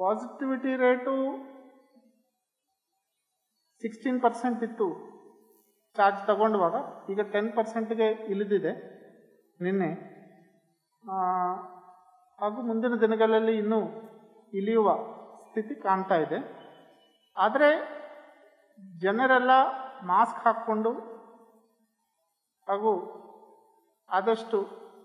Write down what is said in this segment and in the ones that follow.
positivity rate sixteen percent ಇತ್ತು charge ತಗೊಂಡವಾಗ ಈಗ ಟೆನ್ ಪರ್ಸೆಂಟ್ಗೆ ಇಳಿದಿದೆ ನಿನ್ನೆ ಆ, ಹಾಗೂ ಮುಂದಿನ ದಿನಗಳಲ್ಲಿ ಇನ್ನೂ ಇಳಿಯುವ ಸ್ಥಿತಿ ಕಾಣ್ತಾ ಇದೆ ಆದರೆ ಜನರೆಲ್ಲ ಮಾಸ್ಕ್ ಹಾಕ್ಕೊಂಡು ಹಾಗೂ ಆದಷ್ಟು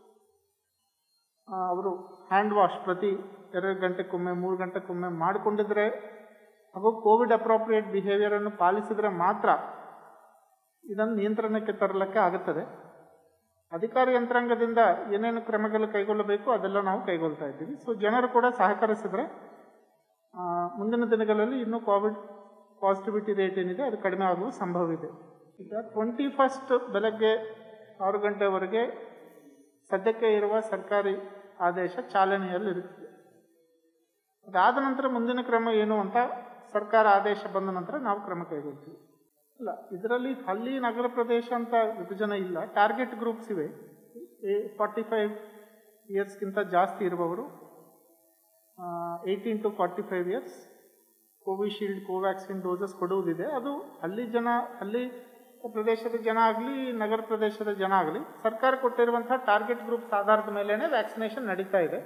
ಆ, ಅವರು ಹ್ಯಾಂಡ್ ವಾಶ್ ಪ್ರತಿ ಎರಡು ಗಂಟೆಗೊಮ್ಮೆ ಮೂರು ಗಂಟೆಗೊಮ್ಮೆ ಮಾಡಿಕೊಂಡಿದ್ರೆ ಹಾಗೂ ಕೋವಿಡ್ ಅಪ್ರೋಪ್ರಿಯೇಟ್ ಬಿಹೇವಿಯರನ್ನು ಪಾಲಿಸಿದರೆ ಮಾತ್ರ ಇದನ್ನು ನಿಯಂತ್ರಣಕ್ಕೆ ತರಲಿಕ್ಕೆ ಆಗುತ್ತದೆ ಅಧಿಕಾರಿ ಯಂತ್ರಾಂಗದಿಂದ ಏನೇನು ಕ್ರಮಗಳು ಕೈಗೊಳ್ಳಬೇಕು ಅದೆಲ್ಲ ನಾವು ಕೈಗೊಳ್ತಾ ಇದ್ದೀವಿ ಸೊ ಜನರು ಕೂಡ ಸಹಕರಿಸಿದ್ರೆ ಆ, ಮುಂದಿನ ದಿನಗಳಲ್ಲಿ ಇನ್ನೂ ಕೋವಿಡ್ ಪಾಸಿಟಿವಿಟಿ ರೇಟ್ ಏನಿದೆ ಅದು ಕಡಿಮೆ ಆಗುವ ಸಂಭವ ಇದೆ ಈಗ ಟ್ವೆಂಟಿ ಫಸ್ಟ್ ಬೆಳಗ್ಗೆ ಆರು ಗಂಟೆವರೆಗೆ ಸದ್ಯಕ್ಕೆ ಇರುವ ಸರ್ಕಾರಿ ಆದೇಶ ಚಾಲನೆಯಲ್ಲಿರುತ್ತದೆ ಅದಾದ ನಂತರ ಮುಂದಿನ ಕ್ರಮ ಏನು ಅಂತ ಸರ್ಕಾರ ಆದೇಶ ಬಂದ ನಂತರ ನಾವು ಕ್ರಮ ಕೈಗೊಳ್ತೀವಿ ಇಲ್ಲ ಇದರಲ್ಲಿ ಹಳ್ಳಿ ನಗರ ಪ್ರದೇಶ ಅಂತ ವಿಭಜನೆ ಇಲ್ಲ ಟಾರ್ಗೆಟ್ ಗ್ರೂಪ್ಸ್ ಇವೆ ಫಾರ್ಟಿ ಫೈವ್ ಇಯರ್ಸ್ಗಿಂತ ಜಾಸ್ತಿ ಇರುವವರು eighteen to forty five years Covishield Covaxin doses ಕೊಡುವುದಿದೆ ಅದು ಹಳ್ಳಿ ಜನ ಹಳ್ಳಿ ಪ್ರದೇಶದ ಜನ ಆಗಲಿ ನಗರ ಪ್ರದೇಶದ ಜನ ಆಗಲಿ ಸರ್ಕಾರ ಕೊಟ್ಟಿರುವಂತಹ ಟಾರ್ಗೆಟ್ ಗ್ರೂಪ್ಸ್ ಆಧಾರದ ಮೇಲೇ ವ್ಯಾಕ್ಸಿನೇಷನ್ ನಡೀತಾ ಇದೆ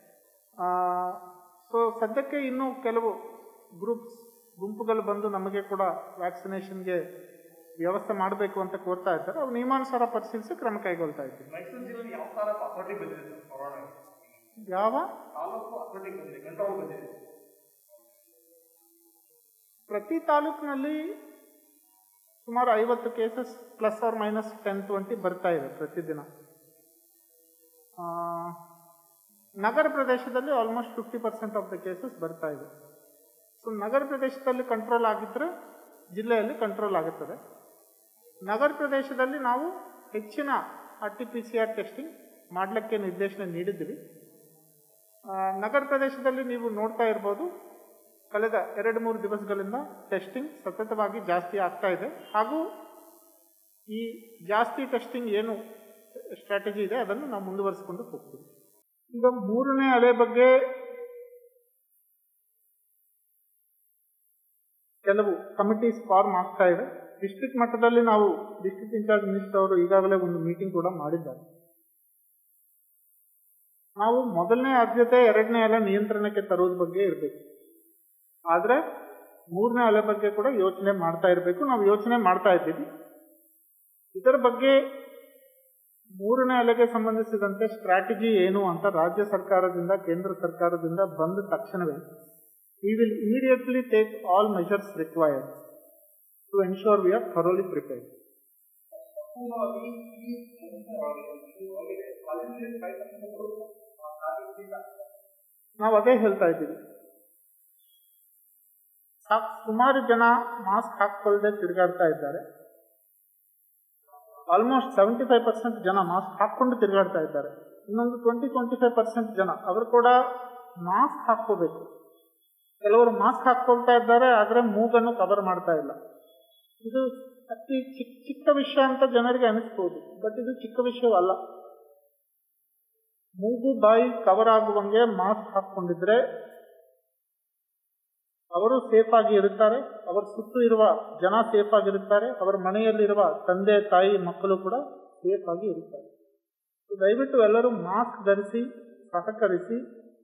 ಸೊ ಸದ್ಯಕ್ಕೆ ಇನ್ನೂ ಕೆಲವು ಗ್ರೂಪ್ಸ್ ಗುಂಪುಗಳು ಬಂದು ನಮಗೆ ಕೂಡ ವ್ಯಾಕ್ಸಿನೇಷನ್ಗೆ ವ್ಯವಸ್ಥೆ ಮಾಡಬೇಕು ಅಂತ ಕೋರ್ತಾ ಇದ್ದಾರೆ ಅವು ನಿಯಮಾನುಸಾರ ಪರಿಶೀಲಿಸಿ ಕ್ರಮ ಕೈಗೊಳ್ತಾ ಇದ್ದೀವಿ ಮೈಸೂರು ಜಿಲ್ಲೆಯಲ್ಲಿ ಯಾವ ತಾಲೂಕು ಅಥಾರಿಟಿ ಬಂದಿದೆ ಸರ್ ಕೊರೋನಾ ಯಾವ ತಾಲೂಕು ಅಥಾರಿಟಿ ಬಂದಿದೆ ಕಂಟ್ರೋಲ್ ಬಂದಿದೆ ಪ್ರತಿ ತಾಲೂಕಿನಲ್ಲಿ ಸುಮಾರು ಐವತ್ತು cases plus or minus ten twenty ಬರ್ತಾ ಇದೆ ಪ್ರತಿದಿನ ಆ, ನಗರ ಪ್ರದೇಶದಲ್ಲಿ almost fifty percent of the cases ಬರ್ತಾ ಇದೆ ಸೊ ನಗರ ಪ್ರದೇಶದಲ್ಲಿ ಕಂಟ್ರೋಲ್ ಆಗಿದ್ದರೆ ಜಿಲ್ಲೆಯಲ್ಲಿ ಕಂಟ್ರೋಲ್ ಆಗುತ್ತದೆ ನಗರ ಪ್ರದೇಶದಲ್ಲಿ ನಾವು ಹೆಚ್ಚಿನ R T P C R testing ಮಾಡಲಿಕ್ಕೆ ನಿರ್ದೇಶನ ನೀಡಿದ್ವಿ ಆ, ನಗರ ಪ್ರದೇಶದಲ್ಲಿ ನೀವು ನೋಡ್ತಾ ಇರ್ಬೋದು ಕಳೆದ ಎರಡು ಮೂರು ದಿವಸಗಳಿಂದ ಟೆಸ್ಟಿಂಗ್ ಸತತವಾಗಿ ಜಾಸ್ತಿ ಆಗ್ತಾ ಇದೆ ಹಾಗೂ ಈ ಜಾಸ್ತಿ ಟೆಸ್ಟಿಂಗ್ ಏನು ಸ್ಟ್ರಾಟಜಿ ಇದೆ ಅದನ್ನು ನಾವು ಮುಂದುವರಿಸಿಕೊಂಡು ಹೋಗ್ತೀವಿ ಈಗ ಮೂರನೇ ಅಲೆ ಬಗ್ಗೆ ಕೆಲವು ಕಮಿಟೀಸ್ ಫಾರ್ಮ್ ಆಗ್ತಾ ಇವೆ ಡಿಸ್ಟ್ರಿಕ್ಟ್ ಮಟ್ಟದಲ್ಲಿ ನಾವು ಡಿಸ್ಟ್ರಿಕ್ಟ್ ಇನ್ಚಾರ್ಜ್ ಮಿನಿಸ್ಟರ್ ಅವರು ಈಗಾಗಲೇ ಒಂದು ಮೀಟಿಂಗ್ ಕೂಡ ಮಾಡಿದ್ದಾರೆ ನಾವು ಮೊದಲನೇ ಆದ್ಯತೆ ಎರಡನೇ ಅಲೆ ನಿಯಂತ್ರಣಕ್ಕೆ ತರುವುದ್ರ ಬಗ್ಗೆ ಇರಬೇಕು ಆದರೆ ಮೂರನೇ ಅಲೆ ಬಗ್ಗೆ ಕೂಡ ಯೋಚನೆ ಮಾಡ್ತಾ ಇರಬೇಕು ನಾವು ಯೋಚನೆ ಮಾಡ್ತಾ ಇದ್ದೀವಿ ಇದರ ಬಗ್ಗೆ ಮೂರನೇ ಅಲೆಗೆ ಸಂಬಂಧಿಸಿದಂತೆ ಸ್ಟ್ರಾಟಜಿ ಏನು ಅಂತ ರಾಜ್ಯ ಸರ್ಕಾರದಿಂದ ಕೇಂದ್ರ ಸರ್ಕಾರದಿಂದ ಬಂದ ತಕ್ಷಣವೇ we will immediately take all measures required to ensure we are thoroughly prepared ಸಂಪೂರ್ಣವಾಗಿ ಈ ಆಗಿದೆ ಪಾಸಿಟಿವ್ ಫೈವ್ ಪರ್ಸೆಂಟ್ ನಾವು ಅದೇ ಹೇಳ್ತಾ ಇದ್ದೀವಿ ಸಾಕ್- ಸುಮಾರು ಜನ ಮಾಸ್ಕ್ ಹಾಕೊಳ್ಳದೆ ತಿರುಗಾಡ್ತಾ ಇದ್ದಾರೆ ಆಲ್ಮೋಸ್ಟ್ ಸೆವೆಂಟಿ ಫೈವ್ ಪರ್ಸೆಂಟ್ ಜನ ಮಾಸ್ಕ್ ಹಾಕೊಂಡು ತಿರುಗಾಡ್ತಾ ಇದ್ದಾರೆ ಇನ್ನೊಂದು ಟ್ವೆಂಟಿ ಟ್ವೆಂಟಿ ಫೈವ್ ಪರ್ಸೆಂಟ್ ಜನ ಅವರು ಕೂಡ ಮಾಸ್ಕ್ ಹಾಕ್ಕೋಬೇಕು ಕೆಲವರು ಮಾಸ್ಕ್ ಹಾಕ್ಕೊಳ್ತಾ ಇದ್ದಾರೆ ಆದರೆ ಮೂಗನ್ನು ಕವರ್ ಮಾಡ್ತಾ ಇಲ್ಲ ಇದು ಅತಿ ಚಿಕ್ಕ ಚಿಕ್ಕ ವಿಷಯ ಅಂತ ಜನರಿಗೆ ಅನಿಸ್ಬೋದು ಬಟ್ ಇದು ಚಿಕ್ಕ ವಿಷಯವಲ್ಲ ಮೂಗು ಬಾಯಿ ಕವರ್ ಆಗುವಂಗೆ ಮಾಸ್ಕ್ ಹಾಕೊಂಡಿದ್ರೆ ಅವರು ಸೇಫ್ ಆಗಿ ಇರುತ್ತಾರೆ ಅವರ ಸುತ್ತು ಇರುವ ಜನ ಸೇಫ್ ಆಗಿರುತ್ತಾರೆ ಅವರ ಮನೆಯಲ್ಲಿರುವ ತಂದೆ ತಾಯಿ ಮಕ್ಕಳು ಕೂಡ ಸೇಫ್ ಆಗಿ ಇರುತ್ತಾರೆ So, ದಯವಿಟ್ಟು ಎಲ್ಲರೂ ಮಾಸ್ಕ್ ಧರಿಸಿ ಸಹಕರಿಸಿ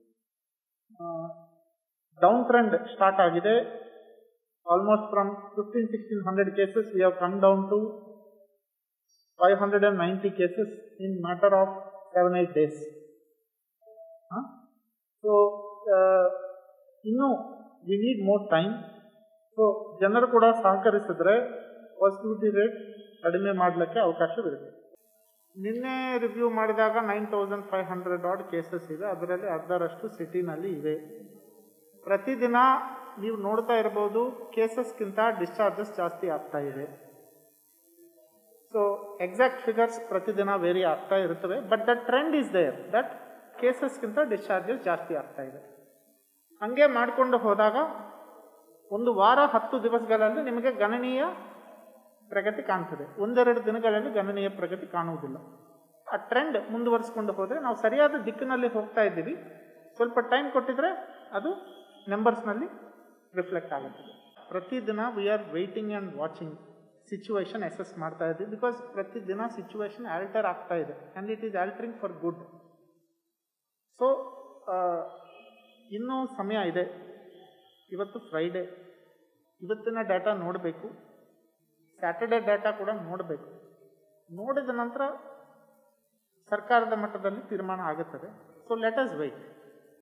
ಡೌನ್ ಟ್ರೆಂಡ್ ಸ್ಟಾರ್ಟ್ ಆಗಿದೆ almost from fifteen sixteen hundred cases we have come down to five hundred and ninety cases in matter of seven eight days so ಇನ್ನು we need more time so ಜನರು ಕೂಡ ಸಹಕರಿಸಿದ್ರೆ positivity rate ಕಡಿಮೆ ಮಾಡಲಿಕ್ಕೆ ಅವಕಾಶವಿರುತ್ತೆ ನಿನ್ನೆ review ಮಾಡಿದಾಗ nine thousand five hundred odd cases ಇದೆ ಅದರಲ್ಲಿ ಅರ್ಧರಷ್ಟು ಸಿಟಿನಲ್ಲಿ ಇವೆ ಪ್ರತಿದಿನ ನೀವು ನೋಡ್ತಾ ಇರ್ಬೋದು ಕೇಸಸ್ಗಿಂತ ಡಿಸ್ಚಾರ್ಜಸ್ ಜಾಸ್ತಿ ಆಗ್ತಾ ಇದೆ ಸೊ ಎಕ್ಸಾಕ್ಟ್ ಫಿಗರ್ಸ್ ಪ್ರತಿದಿನ ವೇರಿ ಆಗ್ತಾ ಇರುತ್ತವೆ but that trend is there that ಕೇಸಸ್ಗಿಂತ ಡಿಸ್ಚಾರ್ಜಸ್ ಜಾಸ್ತಿ ಆಗ್ತಾ ಇದೆ ಹಂಗೆ ಮಾಡಿಕೊಂಡು ಹೋದಾಗ ಒಂದು ವಾರ ಹತ್ತು ದಿವಸಗಳಲ್ಲಿ ನಿಮಗೆ ಗಣನೀಯ ಪ್ರಗತಿ ಕಾಣ್ತದೆ ಒಂದೆರಡು ದಿನಗಳಲ್ಲಿ ಗಣನೀಯ ಪ್ರಗತಿ ಕಾಣುವುದಿಲ್ಲ ಆ ಟ್ರೆಂಡ್ ಮುಂದುವರಿಸಿಕೊಂಡು ಹೋದರೆ ನಾವು ಸರಿಯಾದ ದಿಕ್ಕಿನಲ್ಲಿ ಹೋಗ್ತಾ ಇದ್ದೀವಿ ಸ್ವಲ್ಪ ಟೈಮ್ ಕೊಟ್ಟಿದ್ರೆ ಅದು ನಂಬರ್ಸ್ನಲ್ಲಿ ರಿಫ್ಲೆಕ್ಟ್ ಆಗುತ್ತದೆ ಪ್ರತಿದಿನ we are waiting and watching situation assess ಮಾಡ್ತಾ ಇದ್ದೀವಿ ಬಿಕಾಸ್ ಪ್ರತಿದಿನ ಸಿಚುವೇಶನ್ ಆಲ್ಟರ್ ಆಗ್ತಾ ಇದೆ and it is altering for good so ಇನ್ನೂ ಸಮಯ ಇದೆ ಇವತ್ತು ಫ್ರೈಡೇ ಇವತ್ತಿನ ಡಾಟಾ ನೋಡಬೇಕು ಸ್ಯಾಟರ್ಡೆ ಡಾಟಾ ಕೂಡ ನೋಡಬೇಕು ನೋಡಿದ ನಂತರ ಸರ್ಕಾರದ ಮಟ್ಟದಲ್ಲಿ ತೀರ್ಮಾನ ಆಗುತ್ತದೆ ಸೊ ಲೆಟ್ ಅಸ್ ವೈಟ್